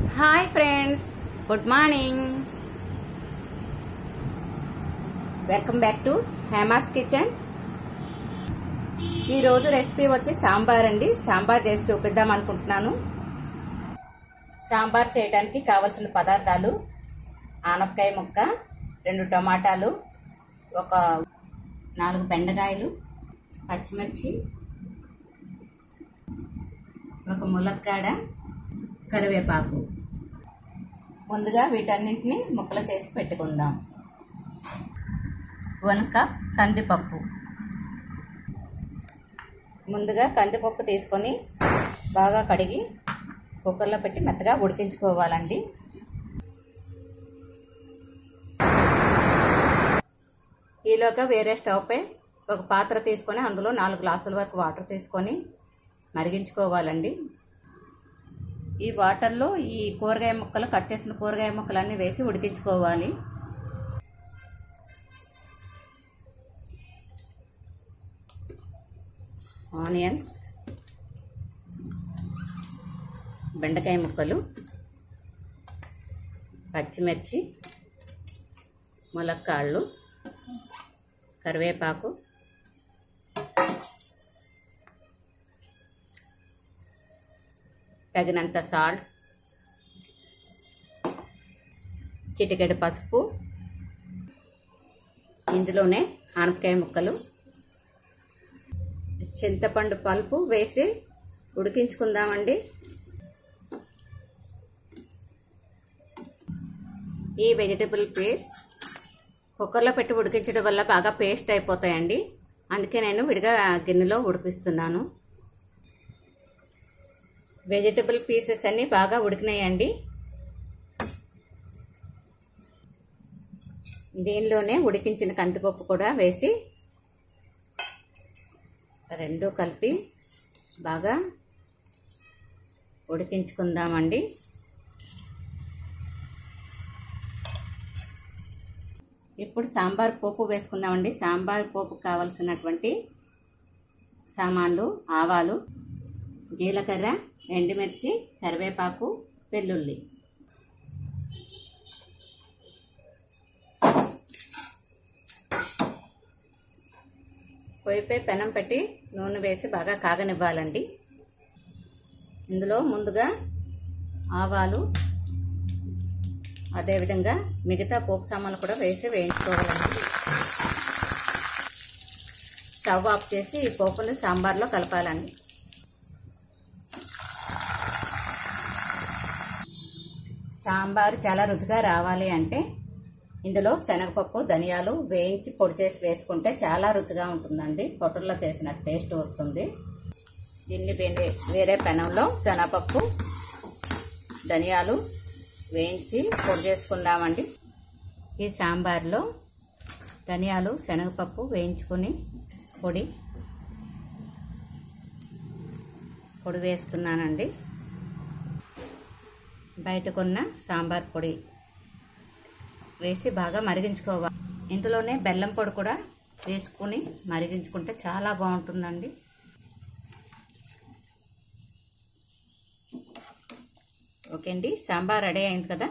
hi friends good morning welcome back to Hema's kitchen ఈ రోజు recipe వచ్చి సాంబార్ అండి సాంబార్ చేసి చూపిద్దాం అనుకుంటున్నాను సాంబార్ చేయడానికి కావలసిన పదార్థాలు ఆనపకాయ ముక్క రెండు టమాటాలు ఒక నాలుగు బెండకాయలు పచ్చిమిర్చి ఒక ములక్కాడ కరివేపాకు ముందుగా వీటన్నింటిని ముక్కలు చేసి పెట్టుకుందాం వన్ కప్ కందిపప్పు ముందుగా కందిపప్పు తీసుకొని బాగా కడిగి కుక్కర్లో పెట్టి మెత్తగా ఉడికించుకోవాలండి ఈలోగా వేరే స్టవ్ పై ఒక పాత్ర తీసుకొని అందులో నాలుగు గ్లాసుల వరకు వాటర్ తీసుకొని మరిగించుకోవాలండి ఈ వాటర్లో ఈ కూరగాయ ముక్కలు కట్ చేసిన కూరగాయ ముక్కలన్నీ వేసి ఉడికించుకోవాలి ఆనియన్స్ బెండకాయ ముక్కలు పచ్చిమిర్చి ములక్కాళ్ళు కరివేపాకు తగినంత సాల్ట్ చిటికెడు పసుపు ఇందులోనే ఆనపకాయ ముక్కలు చింతపండు పలుపు వేసి ఉడికించుకుందామండి ఈ వెజిటబుల్ పేస్ట్ కుక్కర్లో పెట్టి ఉడికించడం వల్ల బాగా పేస్ట్ అయిపోతాయండి అందుకే నేను విడిగా గిన్నెలో ఉడికిస్తున్నాను వెజిటబుల్ పీసెస్ అన్ని బాగా ఉడికినాయండి దీనిలోనే ఉడికించిన కందిపప్పు కూడా వేసి రెండు కలిపి బాగా ఉడికించుకుందామండి ఇప్పుడు సాంబార్ పోపు వేసుకుందామండి సాంబార్ పోపు కావలసినటువంటి సామాన్లు ఆవాలు జీలకర్ర ఎండుమిర్చి కరివేపాకు వెల్లుల్లి పొయ్యిపై పెనం పెట్టి నూనె వేసి బాగా కాగనివ్వాలండి ఇందులో ముందుగా ఆవాలు అదేవిధంగా మిగతా పోపు సామాన్లు కూడా వేసి వేయించుకోవాలండి స్టవ్ ఆఫ్ చేసి ఈ పోపుని సాంబార్లో కలపాలండి సాంబార్ చాలా రుచిగా రావాలి అంటే ఇందులో శనగపప్పు ధనియాలు వేయించి పొడి చేసి వేసుకుంటే చాలా రుచిగా ఉంటుందండి హోటల్లో చేసిన టేస్ట్ వస్తుంది దీన్ని వేరే వేరే పెనంలో శనగపప్పు ధనియాలు వేయించి పొడి చేసుకుందామండి ఈ సాంబార్లో ధనియాలు శనగపప్పు వేయించుకొని పొడి పొడి వేస్తున్నానండి బయటకున్న సాంబార్ పొడి వేసి బాగా మరిగించుకోవాలి ఇందులోనే బెల్లం పొడి కూడా వేసుకుని మరిగించుకుంటే చాలా బాగుంటుందండి ఓకే అండి సాంబార్ రెడీ అయింది కదా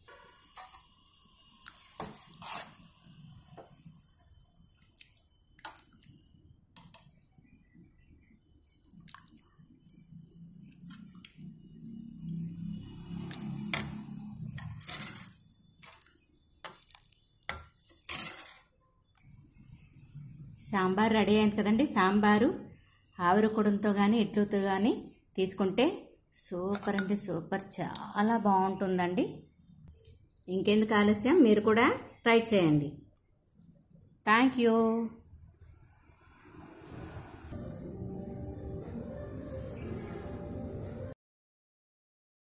సాంబార్ రెడీ అయింది కదండి సాంబారు ఆవిరికొడంతో కానీ ఇడ్లీతో కానీ తీసుకుంటే సూపర్ అండి సూపర్ చాలా బాగుంటుందండి ఇంకెందుకు ఆలస్యం మీరు కూడా ట్రై చేయండి థ్యాంక్ యూ